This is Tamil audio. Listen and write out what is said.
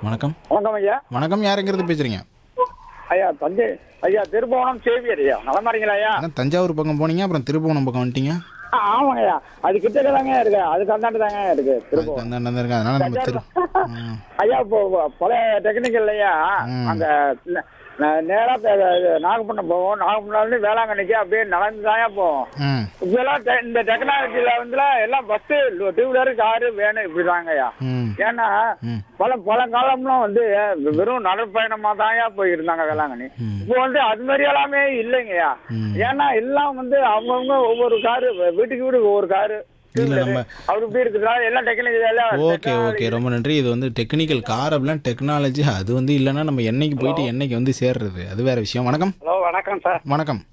வணக்கம் வணக்கம் ஐயா வணக்கம் யாருங்கிறது பேசுறீங்க ஐயா தஞ்சை ஐயா திருபுவனம் சேவியர் ஐயா நலமா இருக்கீங்களா ஐயா அதான் தஞ்சாவூர் பக்கம் போனீங்க அப்புறம் திருப்புவனம் பக்கம் வந்துட்டீங்க ஆ, ஆமாங்க ஐயா அது கிட்ட தாங்க இருக்கு அதுக்கு அந்தாண்டு தாங்க இருக்கு திருபுவனம் அதுக்கு அந்த இருக்கு அதனால நம்ம திரு ம். ஐயா இப்போ பழைய டெக்னிக்கல் ஐயா ம். அந்த ந- ந- நேரா பே- இது நாகப்பட்டினம் போவோம் நாகப்பட்டினம்ல வேளாங்கண்ணிக்கு அப்படியே நடந்து தாயா போவோம் ம் இப்பெல்லாம் டெ- இந்த டெக்னாலஜில வந்து எல்லாம் பஸ் டூ வீலர் காரு வேணும் இப்படிதாங்க ஐயா ம் ஏன்னா ம். பல பழங்காலம்லாம் வந்து வெறும் நடைப்பயணமா தான்யா போயிருந்தாங்க வேளாங்கண்ணி ம். இப்போ வந்து அது மாதிரி எல்லாமே இல்லைங்கய்யா ம். ஏன்னா எல்லாம் வந்து அவங்கவுங்க ஒவ்வொரு காரு வீட்டுக்கு வீடு ஒவ்வொரு காரு இல்ல, நம்ம- அவர் இப்படி இருக்குதா எல்லாம் டெக்னாலஜி எல்லாம் ஓகே ஓகே ரொம்ப நன்றி இது வந்து டெக்னிக்கல் கார் அப்படிலாம் டெக்னாலஜி அது வந்து இல்லைன்னா நம்ம என்னைக்கு போயிட்டு என்னைக்கு வந்து சேர்றது அது வேற விஷயம் வணக்கம் ஹலோ வணக்கம் சார் வணக்கம்